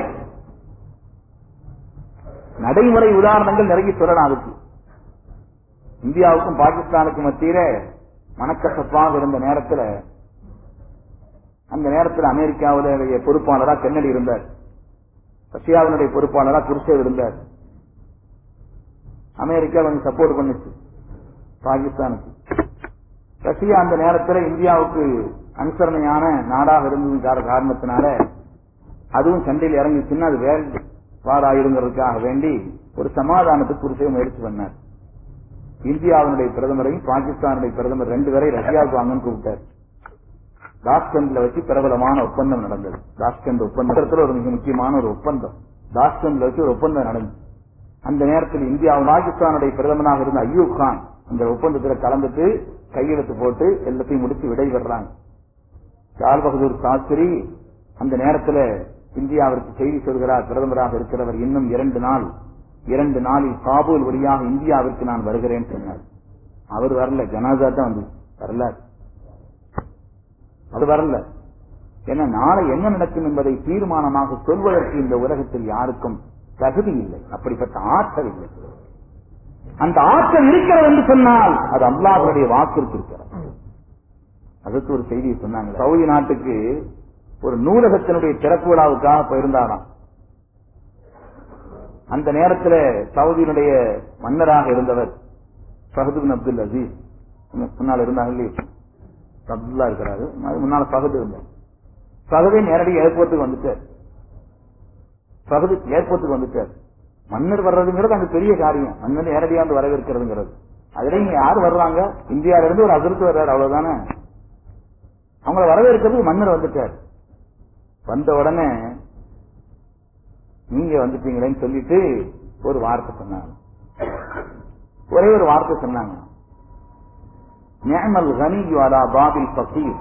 நடைமுறை உதாரணங்கள் நிறைய சொல்லலாம் அதுக்கு இந்தியாவுக்கும் பாகிஸ்தானுக்கும் மத்தியில மனக்கசப்பாக இருந்த நேரத்தில் அந்த நேரத்தில் அமெரிக்காவுடைய பொறுப்பாளராக கென்னடி இருந்தார் ரஷ்யாவினுடைய பொறுப்பாளராக குருசேவ் இருந்தார் அமெரிக்கா கொஞ்சம் சப்போர்ட் பண்ணுச்சு பாகிஸ்தானுக்கு ரஷ்யா அந்த நேரத்தில் இந்தியாவுக்கு அனுசரணையான நாடாக இருந்தது காரணத்தினால அதுவும் சண்டையில் இறங்கிச்சுன்னா அது வேல்டு வார் ஆயிருங்கிறதுக்காக வேண்டி ஒரு சமாதானத்துக்கு குருசேவ் முயற்சி பண்ணார் இந்தியாவினுடைய பிரதமரையும் பாகிஸ்தானுடைய பிரதமர் ரெண்டு பேரை ரஷ்யாவுக்கு வாங்கன்னு கூப்பிட்டார் தாஸ்கண்ட்ல வச்சு பிரபலமான ஒப்பந்தம் நடந்தது தாஸ்கண்ட் ஒப்பந்தத்தில் ஒரு மிக முக்கியமான ஒரு ஒப்பந்தம் தாஸ்கண்ட்ல வச்சு ஒரு ஒப்பந்தம் நடந்தது அந்த நேரத்தில் இந்தியா பாகிஸ்தானுடைய பிரதமராக இருந்த அய்யூப் கான் அந்த ஒப்பந்தத்தில் கலந்துட்டு கையெழுத்து போட்டு எல்லாத்தையும் முடிச்சு விடை பெறாங்க லால் பகதூர் சாஸ்திரி அந்த நேரத்தில் இந்தியாவிற்கு செய்தி சொல்கிறார் பிரதமராக இருக்கிறவர் இன்னும் இரண்டு நாள் இரண்டு நாளில் காபூல் வழியாக இந்தியாவிற்கு நான் வருகிறேன் சொன்னார் அவர் வரல ஜனாதா தான் வந்து வரல அது வரல ஏன்னா நாளை என்ன நடக்கும் என்பதை தீர்மானமாக சொல்வதற்கு இந்த உலகத்தில் யாருக்கும் தகுதி இல்லை அப்படிப்பட்ட ஆற்றல் இல்லை அந்த ஆற்றல் இருக்கிறது என்று சொன்னால் அது அல்லாஹருடைய வாக்கிற்கு இருக்கிறது அதுக்கு ஒரு செய்தியை சொன்னாங்க சவுதி நாட்டுக்கு ஒரு நூலகத்தினுடைய திறப்பு விழாவுக்காக போயிருந்தாராம் அந்த நேரத்தில் சவுதியினுடைய மன்னராக இருந்தவர் ஃபஹதுபின் அப்துல் அசீஸ் முன்னால் இருந்தாங்க அப்துல்லா இருக்கிறாரு முன்னால பகுதி இருந்தார் பகுதி நேரடி ஏர்போர்ட்டுக்கு வந்துட்டார் பகுதி ஏர்போர்ட்டுக்கு வந்துட்டார் மன்னர் வர்றதுங்கிறது அங்க பெரிய காரியம் மன்னர் நேரடியா வந்து வரவேற்கிறதுங்கிறது அதுல இங்க யார் வர்றாங்க இந்தியாவில இருந்து ஒரு அதிர்த்து வர்றாரு அவ்வளவுதானே அவங்கள வரவேற்கிறதுக்கு மன்னர் வந்துட்டார் வந்த உடனே நீங்க வந்துட்டீங்களேன்னு சொல்லிட்டு ஒரு வார்த்தை சொன்னாங்க ஒரே ஒரு வார்த்தை சொன்னாங்க நியமல் கனியு அலா பாபில் ஃபகீர்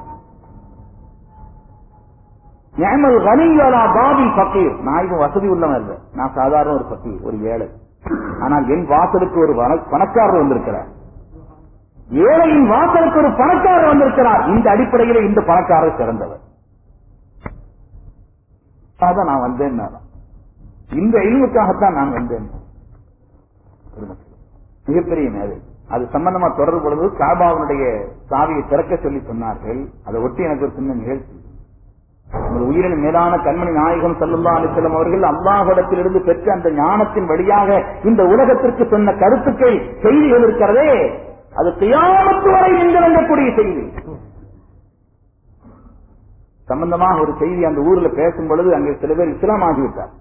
நியமல் கனியு அலா பாபில் ஃபகீர் நான் இது வசதி உள்ளவன் இல்ல நான் சாதாரண ஒரு ஃபகீர் ஒரு ஏழை ஆனால் என் வாசலுக்கு ஒரு பண- பணக்காரர் வந்திருக்கிறார் ஏழையின் வாசலுக்கு ஒரு பணக்காரர் வந்திருக்கிறார் இந்த அடிப்படையில் இந்த பணக்காரர் சிறந்தவர் அதான் நான் வந்தேன் இந்த இழிவுக்காகத்தான் நான் வந்தேன் பெருமக்களே, மிகப்பெரிய மேதை அது சம்பந்தமா தொடர்பு பொழுது காபாவினுடைய சாவியை திறக்க சொல்லி சொன்னார்கள் அதை ஒட்டி எனக்கு ஒரு சின்ன நிகழ்ச்சி உங்கள் உயிரின் மேலான கண்மணி நாயகம் சல்லல்லா அலிசல்லம் அவர்கள் அல்லாஹிடத்திலிருந்து பெற்ற அந்த ஞானத்தின் வழியாக இந்த உலகத்திற்கு சொன்ன கருத்துக்கள் செய்திகள் இருக்கிறதே அது தியானத்து வரை நின்றக்கூடிய செய்தி சம்பந்தமாக ஒரு செய்தி அந்த ஊர்ல பேசும் பொழுது அங்கே சில பேர் இஸ்லாம் ஆகிவிட்டார்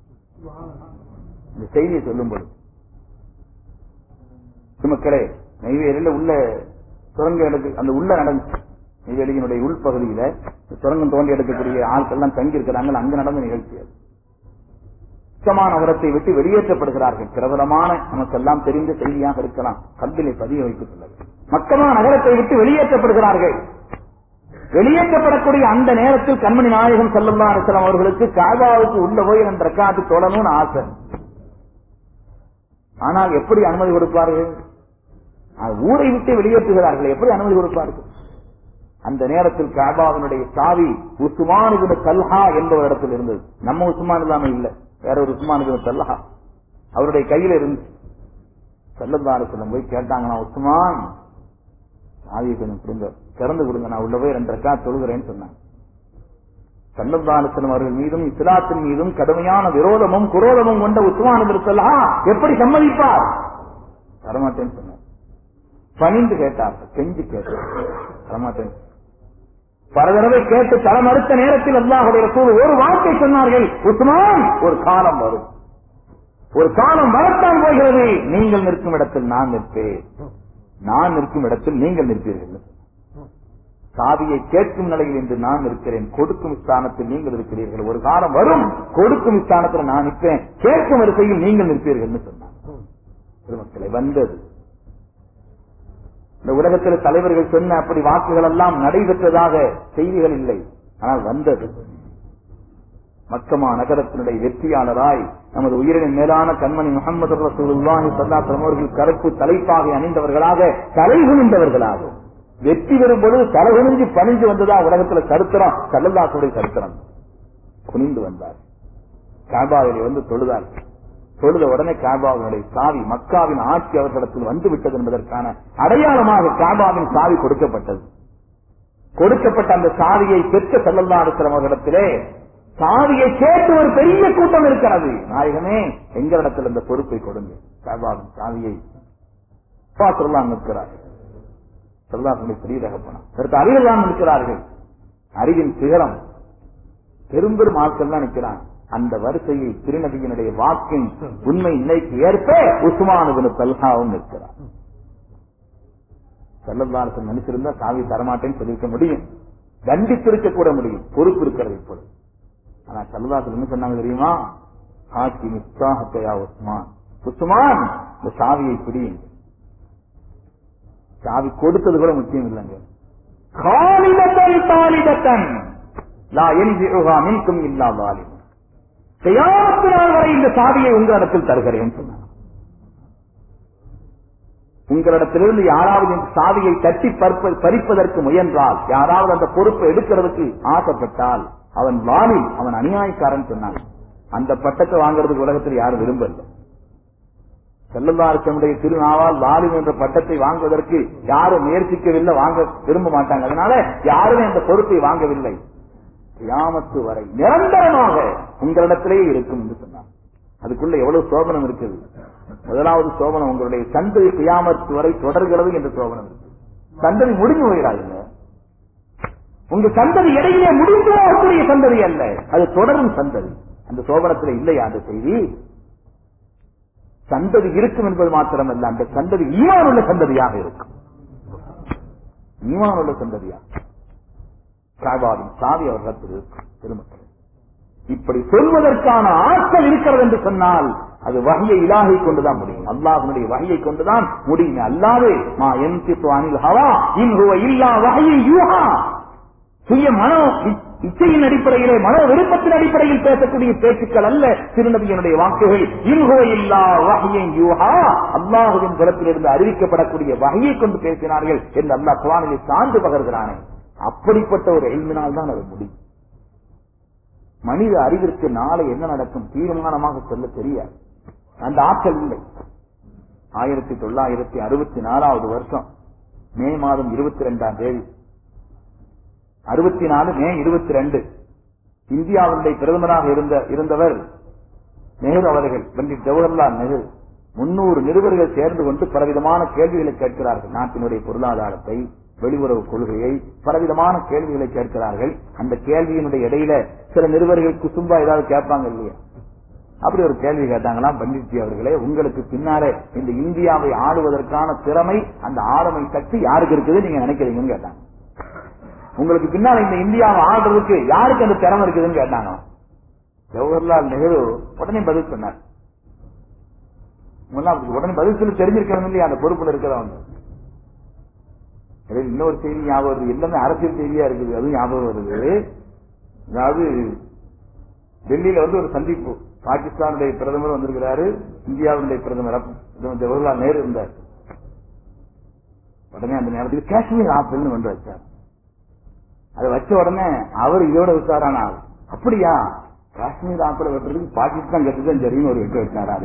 இந்த செய்தியை சொல்லும் பொழுது மக்களே நெய்வேலியில உள்ள சுரங்க எடுக்கு அந்த உள்ள நடந்துச்சு நெய்வேலியினுடைய உள்பகுதியில சுரங்கம் தோண்டி எடுக்கக்கூடிய ஆட்கள் எல்லாம் தங்கி இருக்கிறாங்க அங்க நடந்த நிகழ்ச்சி அது உச்சமா நகரத்தை விட்டு வெளியேற்றப்படுகிறார்கள் பிரபலமான நமக்கெல்லாம் தெரிந்த செய்தியாக இருக்கலாம் கல்விலை பதிய வைத்துக் கொள்ளது மக்கமா நகரத்தை விட்டு வெளியேற்றப்படுகிறார்கள் வெளியேற்றப்படக்கூடிய அந்த நேரத்தில் கண்மணி நாயகம் செல்லல்லா அலிஸ்லாம் அவர்களுக்கு காபாவுக்கு உள்ள போய் அந்த ரக்காத்து தொடணும்னு ஆசை ஆனால் எப்படி அனுமதி கொடுப்பார்கள் அது ஊரை விட்டு வெளியேற்றுகிறார்கள் எப்படி அனுமதி கொடுப்பார்கள் அந்த நேரத்தில் காபாவினுடைய சாவி உஸ்மான் இப்னு தல்ஹா என்பவரிடத்தில் இருந்தது நம்ம உஸ்மான் இல்லாம இல்ல வேற ஒரு உஸ்மான் இப்னு தல்ஹா அவருடைய கையில இருந்துச்சு செல்லந்தாரு செல்லம் போய் கேட்டாங்கன்னா உஸ்மான் சாவியை கொஞ்சம் கொடுங்க திறந்து கொடுங்க நான் உள்ள போய் ரெண்டு ரக்கா தொழுகிறேன்னு சொன்னாங்க சல்லல்லாஹு அவர்கள் மீதும் இஸ்லாத்தின் மீதும் கடுமையான விரோதமும் குரோதமும் கொண்ட உஸ்மான் இருக்கலா எப்படி சம்மதிப்பார் தரமாட்டேன்னு சொன்னார் பணிந்து கேட்டார்கள் செஞ்சு கேட்டார் தரமாட்டேன் பல தடவை கேட்டு தர மறுத்த நேரத்தில் அல்லாஹுடைய ரசூல் ஒரு வார்த்தை சொன்னார்கள் உஸ்மான் ஒரு காலம் வரும் ஒரு காலம் வரத்தான் போகிறது நீங்கள் நிற்கும் இடத்தில் நான் நிற்பேன் நான் நிற்கும் இடத்தில் நீங்கள் நிற்பீர்கள் சாவியை கேட்கும் நிலையில் இன்று நான் இருக்கிறேன் கொடுக்கும் ஸ்தானத்தில் நீங்கள் இருக்கிறீர்கள் ஒரு காலம் வரும் கொடுக்கும் ஸ்தானத்தில் நான் நிற்பேன் கேட்கும் வரிசையில் நீங்கள் நிற்பீர்கள் சொன்னார் பெருமக்களை வந்தது இந்த உலகத்தில் தலைவர்கள் சொன்ன அப்படி வாக்குகள் எல்லாம் நடைபெற்றதாக செய்திகள் இல்லை ஆனால் வந்தது மக்கமா நகரத்தினுடைய வெற்றியாளராய் நமது உயிரின் மேலான கண்மணி முகமது ரசூலுல்லாஹி ஸல்லல்லாஹு அவர்கள் கருப்பு தலைப்பாகை அணிந்தவர்களாக தலைகுனிந்தவர்களாக வெற்றி பெறும் பொழுது தலைகுனிஞ்சு பணிஞ்சு வந்ததா உலகத்துல சரித்திரம் சல்லல்லாஹுடைய சரித்திரம் குனிந்து வந்தார் காபாவிலே வந்து தொழுதார் தொழுத உடனே காபாவினுடைய சாவி மக்காவின் ஆட்சி அவர்களிடத்தில் வந்து விட்டது என்பதற்கான அடையாளமாக காபாவின் சாவி கொடுக்கப்பட்டது கொடுக்கப்பட்ட அந்த சாவியை பெற்ற செல்லல்லா அவர்களிடத்திலே சாவியை கேட்டு ஒரு பெரிய கூட்டம் இருக்கிறது நாயகமே எங்களிடத்தில் இந்த பொறுப்பை கொடுங்க காபாவின் சாவியை சொல்லலாம் நிற்கிறார் சொல்லாசனுடைய பெரிய தகப்பனம் அடுத்து அறிவெல்லாம் நிற்கிறார்கள் அறிவின் சிகரம் பெரும் பெரும் ஆட்கள் தான் நிற்கிறான் அந்த வரிசையை திருநபியினுடைய வாக்கின் உண்மை நிலைக்கு ஏற்ப உஸ்மானுவின் தல்ஹாவும் நிற்கிறார் செல்லதாரசன் நினைச்சிருந்தா சாவி தரமாட்டேன்னு சொல்லியிருக்க முடியும் தண்டித்திருக்க கூட முடியும் பொறுப்பு இருக்கிறது இப்பொழுது ஆனா செல்லதாசன் என்ன சொன்னாங்க தெரியுமா ஆட்சி மிஸ்தாகத்தையா உஸ்மான் உஸ்மான் இந்த சாவியை பிடியுங்க சாவி கொடுத்தது கூட முக்கியம் இல்லைங்க காலிதத்தன் தாலிதத்தன் லா என்ஜிருகா மின்கும் இல்லா வாலிம் செய்யாத்து நாள் வரை இந்த சாவியை உங்களிடத்தில் தருகிறேன் சொன்னார் உங்களிடத்திலிருந்து யாராவது இந்த சாவியை தட்டி பறிப்ப- பறிப்பதற்கு முயன்றால் யாராவது அந்த பொறுப்பை எடுக்கிறதுக்கு ஆசைப்பட்டால் அவன் வாலில் அவன் அநியாயக்காரன் சொன்னான் அந்த பட்டத்தை வாங்குறதுக்கு உலகத்தில் யாரும் விரும்பல செல்லந்தாரசனுடைய திருநாவால் வாலிம் என்ற பட்டத்தை வாங்குவதற்கு யாரும் முயற்சிக்கவில்லை வாங்க விரும்ப மாட்டாங்க அதனால யாருமே அந்த பொறுப்பை வாங்கவில்லை கியாமத்து வரை நிரந்தரமாக உங்களிடத்திலேயே இருக்கும் என்று சொன்னார் அதுக்குள்ள எவ்வளவு சோபனம் இருக்குது முதலாவது சோபனம் உங்களுடைய சந்ததி கியாமத்து வரை தொடர்கிறது என்ற சோபனம் இருக்கு சந்ததி முடிஞ்சு போயிடாதுங்க உங்க சந்ததி இடையிலே முடிந்து போகக்கூடிய சந்ததி அல்ல அது தொடரும் சந்ததி அந்த சோபனத்தில் இல்லையா அந்த செய்தி சந்ததி இருக்கும் என்பது மாத்திரமல்ல அந்த சந்ததி ஈமான் உள்ள சந்ததியாக இருக்கும் ஈமான் உள்ள சந்ததியாக காபாவின் சாவி அவர்களிடத்தில் இருக்கும் பெருமக்கள் இப்படி சொல்வதற்கான ஆற்றல் இருக்கிறது என்று சொன்னால் அது வகையை இலாகை கொண்டுதான் முடியும் அல்லாஹனுடைய வகையை கொண்டுதான் முடியும் அல்லாது மா என் அனில் ஹவா இன்ஹுவ இல்லா வகையை யூஹா சுய மனோ இச்சையின் அடிப்படையிலே மனோ விருப்பத்தின் அடிப்படையில் பேசக்கூடிய பேச்சுக்கள் அல்ல திருநபியனுடைய வாக்குகள் இன்ஹுவ இல்லா வகையை யூஹா அல்லாஹுவின் புறத்திலிருந்து அறிவிக்கப்படக்கூடிய வகையை கொண்டு பேசினார்கள் என்று அல்லாஹ் குரானிலே சார்ந்து பகர்கிறானே அப்படிப்பட்ட ஒரு எல்மினால் தான் அது முடியும் மனித அறிவிற்கு நாளை என்ன நடக்கும் தீர்மானமாக சொல்ல தெரியாது அந்த ஆற்றல் இல்லை ஆயிரத்தி தொள்ளாயிரத்தி அறுபத்தி நாலாவது வருஷம் மே மாதம் இருபத்தி ரெண்டாம் தேதி அறுபத்தி நாலு மே இருபத்தி ரெண்டு இந்தியாவுடைய பிரதமராக இருந்த இருந்தவர் நெஹ்ரு அவர்கள் பண்டிட் ஜவஹர்லால் நெஹ்ரு முன்னூறு நிருபர்கள் சேர்ந்து கொண்டு பலவிதமான கேள்விகளை கேட்கிறார்கள் நாட்டினுடைய பொருளாதாரத்தை வெளியுறவு கொள்கையை பலவிதமான கேள்விகளை கேட்கிறார்கள் அந்த கேள்வியினுடைய இடையில சில நிருபர்கள் குசும்பா ஏதாவது கேட்பாங்க இல்லையா அப்படி ஒரு கேள்வி கேட்டாங்களாம் பண்டிட்ஜி அவர்களே உங்களுக்கு பின்னாலே இந்த இந்தியாவை ஆளுவதற்கான திறமை அந்த ஆளுமை சக்தி யாருக்கு இருக்குது நீங்க நினைக்கிறீங்கன்னு கேட்டாங்க உங்களுக்கு பின்னால இந்த இந்தியாவை ஆடுறதுக்கு யாருக்கு அந்த திறமை இருக்குதுன்னு கேட்டாங்க ஜவஹர்லால் நேரு உடனே பதில் சொன்னார் உடனே பதில் சொல்லி தெரிஞ்சிருக்கணும் இல்லையா அந்த பொறுப்புல இருக்கிறவங்க இன்னொரு செய்தி ஞாபகம் வருது எல்லாமே அரசியல் செய்தியா இருக்குது அதுவும் ஞாபகம் வருது அதாவது டெல்லியில வந்து ஒரு சந்திப்பு பாகிஸ்தானுடைய பிரதமர் வந்திருக்கிறாரு இந்தியாவுடைய பிரதமர் ஜவஹர்லால் நேரு இருந்தார் உடனே அந்த நேரத்தில் காஷ்மீர் ஆப்பிள்னு ஒன்று வச்சார் அதை வச்ச உடனே அவர் இதோட விசாரானா அப்படியா காஷ்மீர் ஆப்பிள் வெட்டுறதுக்கு பாகிஸ்தான் கட்டுதான் சரின்னு ஒரு வெட்டு வச்சாரா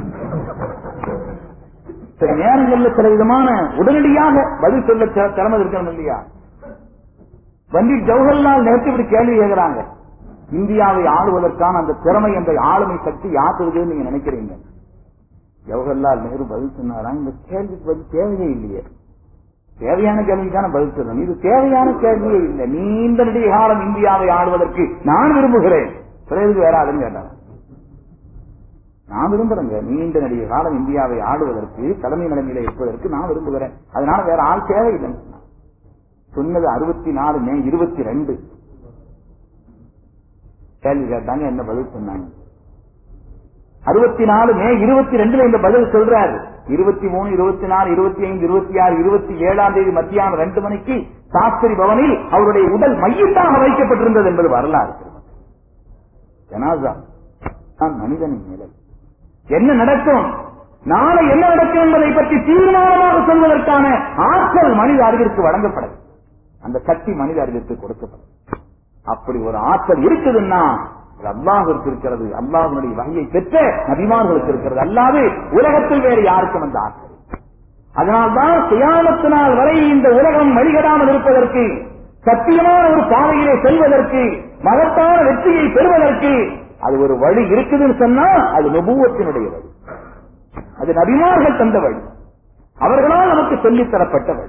சில நேரங்கள்ல சில விதமான உடனடியாக பதில் சொல்ல திறமை இருக்கணும் இல்லையா பண்டிட் ஜவஹர்லால் நேற்று இப்படி கேள்வி கேட்கிறாங்க இந்தியாவை ஆளுவதற்கான அந்த திறமை அந்த ஆளுமை சக்தி யாத்துறதுன்னு நீங்க நினைக்கிறீங்க ஜவஹர்லால் நேரு பதில் சொன்னாரா இந்த கேள்விக்கு பதில் தேவையே இல்லையே தேவையான கேள்விக்கான பதில் சொல்லணும் இது தேவையான கேள்வியே இல்லை நீண்ட நெடிய காலம் இந்தியாவை ஆளுவதற்கு நான் விரும்புகிறேன் பிறகு வேறாதுன்னு கேட்டாங்க நான் விரும்புறேங்க நீண்ட நெடிய காலம் இந்தியாவை ஆளுவதற்கு தலைமை நிலைமையில இருப்பதற்கு நான் விரும்புகிறேன் அதனால வேற ஆள் தேவையில்லைன்னு சொன்னது அறுபத்தி நாலு மே இருபத்தி ரெண்டு கேள்வி கேட்டாங்க என்ன பதில் சொன்னாங்க அறுபத்தி நாலு மே இருபத்தி ரெண்டுல இந்த பதில் சொல்றாரு இருபத்தி மூணு இருபத்தி நாலு இருபத்தி ஐந்து இருபத்தி ஆறு இருபத்தி ஏழாம் தேதி மத்தியானம் ரெண்டு மணிக்கு சாஸ்திரி பவனில் அவருடைய உடல் மையத்தாக வைக்கப்பட்டிருந்தது என்பது வரலாறு ஜனாசா தான் மனிதனின் நிலை என்ன நடக்கும் நாளை என்ன நடக்கும் என்பதை பற்றி தீர்மானமாக சொல்வதற்கான ஆற்றல் மனித அறிவிற்கு வழங்கப்படும் அந்த சக்தி மனித அறிவிற்கு கொடுக்கப்படும் அப்படி ஒரு ஆற்றல் இருக்குதுன்னா அல்லாஹிற்கு இருக்கிறது அல்லாஹனுடைய வகையை பெற்ற நபிமார்களுக்கு இருக்கிறது அல்லாது உலகத்தில் வேறு யாருக்கும் அந்த ஆற்றல் அதனால்தான் சியாமத்து நாள் வரை இந்த உலகம் வழிகடாமல் இருப்பதற்கு சத்தியமான ஒரு பாதையிலே செல்வதற்கு மகத்தான வெற்றியை பெறுவதற்கு அது ஒரு வழி இருக்குதுன்னு சொன்னா அது நபுவத்தினுடைய வழி அது நபிமார்கள் தந்த வழி அவர்களால் நமக்கு சொல்லித் தரப்பட்ட வழி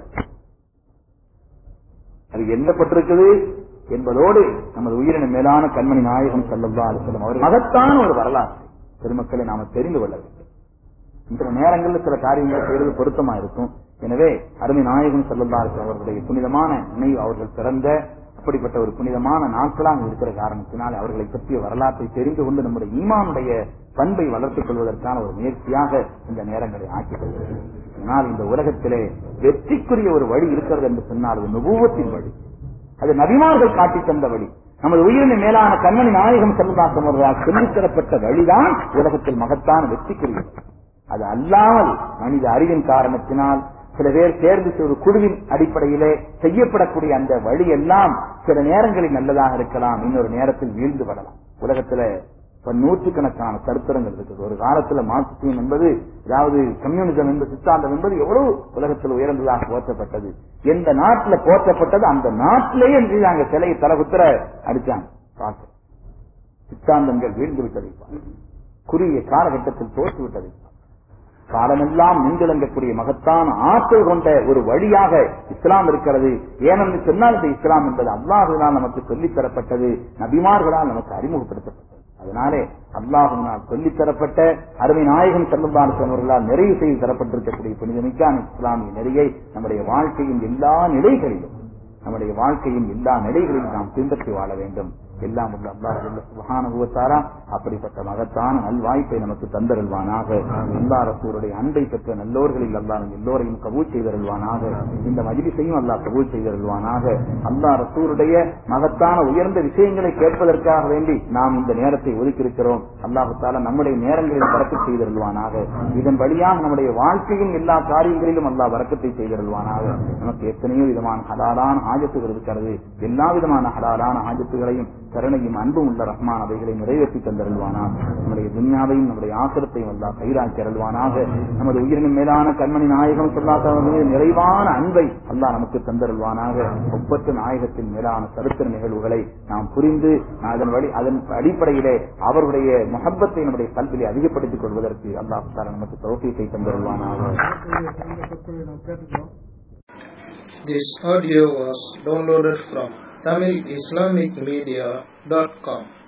அது எண்ணப்பட்டிருக்குது என்பதோடு நமது உயிரின மேலான கண்மணி நாயகம் செல்லல்லா அலுவலம் அவர் மகத்தான ஒரு வரலாறு பெருமக்களை நாம தெரிந்து கொள்ள வேண்டும் இந்த நேரங்களில் சில காரியங்கள் செய்வது பொருத்தமா இருக்கும் எனவே அருமை நாயகம் செல்லல்லா அவர்களுடைய புனிதமான நினைவு அவர்கள் பிறந்த அப்படிப்பட்ட ஒரு புனிதமான நாட்களாக இருக்கிற காரணத்தினால் அவர்களை பற்றிய வரலாற்றை தெரிந்து கொண்டு நம்முடைய ஈமானுடைய பண்பை வளர்த்துக் கொள்வதற்கான ஒரு முயற்சியாக இந்த நேரங்களை ஆக்கிக் கொள்கிறது ஆனால் இந்த உலகத்திலே வெற்றிக்குரிய ஒரு வழி இருக்கிறது என்று சொன்னால் அது நுபூவத்தின் வழி அது நபிமார்கள் காட்டி தந்த வழி நமது உயிரின மேலான கண்மணி நாயகம் செல்வதாசம் அவர்களால் சொல்லித்தரப்பட்ட வழிதான் உலகத்தில் மகத்தான வெற்றிக்குரியது அது அல்லாமல் மனித அறிவின் காரணத்தினால் சில பேர் சேர்ந்து ஒரு குழுவின் அடிப்படையிலே செய்யப்படக்கூடிய அந்த வழி எல்லாம் சில நேரங்களில் நல்லதாக இருக்கலாம் இன்னொரு நேரத்தில் வீழ்ந்து வரலாம் உலகத்துல நூற்றுக்கணக்கான சரித்திரங்கள் இருக்குது ஒரு காலத்துல மார்க்சியம் என்பது அதாவது கம்யூனிசம் என்பது சித்தாந்தம் என்பது எவ்வளவு உலகத்தில் உயர்ந்ததாக போற்றப்பட்டது எந்த நாட்டில் போற்றப்பட்டது அந்த நாட்டிலேயே அங்க சிலையை தலகுத்திர அடிச்சாங்க பார்க்க சித்தாந்தங்கள் வீழ்ந்து விட்டதை குறுகிய காலகட்டத்தில் தோற்று விட்டதை காலமெல்லாம் நின்றுலங்கக்கூடிய மகத்தான ஆற்றல் கொண்ட ஒரு வழியாக இஸ்லாம் இருக்கிறது ஏனென்று சொன்னால் இந்த இஸ்லாம் என்பது அல்லாஹுதான் நமக்கு சொல்லித் தரப்பட்டது நபிமார்களால் நமக்கு அறிமுகப்படுத்தப்பட்டது அதனாலே அல்லாஹுனால் சொல்லித் தரப்பட்ட அருமை நாயகம் செல்லும்பான் அவர்களால் நிறைவு செய்து தரப்பட்டிருக்கக்கூடிய புனிதமிக்கான இஸ்லாமிய நெறியை நம்முடைய வாழ்க்கையின் எல்லா நிலைகளிலும் நம்முடைய வாழ்க்கையின் எல்லா நிலைகளிலும் நாம் பின்பற்றி வாழ வேண்டும் எல்லாம் உள்ள அல்லாஹ் ஜல்ல சுப்ஹானஹு வ தஆலா அப்படிப்பட்ட மகத்தான நல்வாய்ப்பை நமக்கு தந்தருள்வானாக அல்லா ரசூருடைய அன்பை பெற்ற நல்லோர்களில் அல்லாஹ் நம் எல்லோரையும் கபூல் செய்தருள்வானாக இந்த மஜ்லிஸையும் அல்லாஹ் கபூல் செய்தருள்வானாக அல்லா ரசூருடைய மகத்தான உயர்ந்த விஷயங்களை கேட்பதற்காக வேண்டி நாம் இந்த நேரத்தை ஒதுக்கியிருக்கிறோம் அல்லாஹு தாலா நம்முடைய நேரங்களில் வரக்கு செய்தருள்வானாக இதன் வழியாக நம்முடைய வாழ்க்கையின் எல்லா காரியங்களிலும் அல்லாஹ் வரக்கத்தை செய்தருள்வானாக நமக்கு எத்தனையோ விதமான ஹலாலான ஆஜத்துகள் இருக்கிறது எல்லா விதமான ஹலாலான ஆஜத்துகளையும் கருணையும் அன்பும் உள்ள ரஹ்மான் அவைகளை நிறைவேற்றி தந்தருள்வானாக நம்முடைய துன்யாவையும் நம்முடைய ஆசிரத்தையும் அல்லா கைராக்கி அருள்வானாக நமது உயிரினும் மேலான கண்மணி நாயகம் சொல்லாத்தவர்கள் மீது நிறைவான அன்பை அல்லாஹ் நமக்கு தந்தருள்வானாக ஒப்பற்ற நாயகத்தின் மேலான சரித்திர நிகழ்வுகளை நாம் புரிந்து அதன் வழி அதன் அடிப்படையிலே அவருடைய முகப்பத்தை நம்முடைய கல்வியை அதிகப்படுத்திக் கொள்வதற்கு அல்லாஹ் தாலா நமக்கு தோப்பியத்தை தந்தருள்வானாக This audio was downloaded from TamilIslamicMedia.com.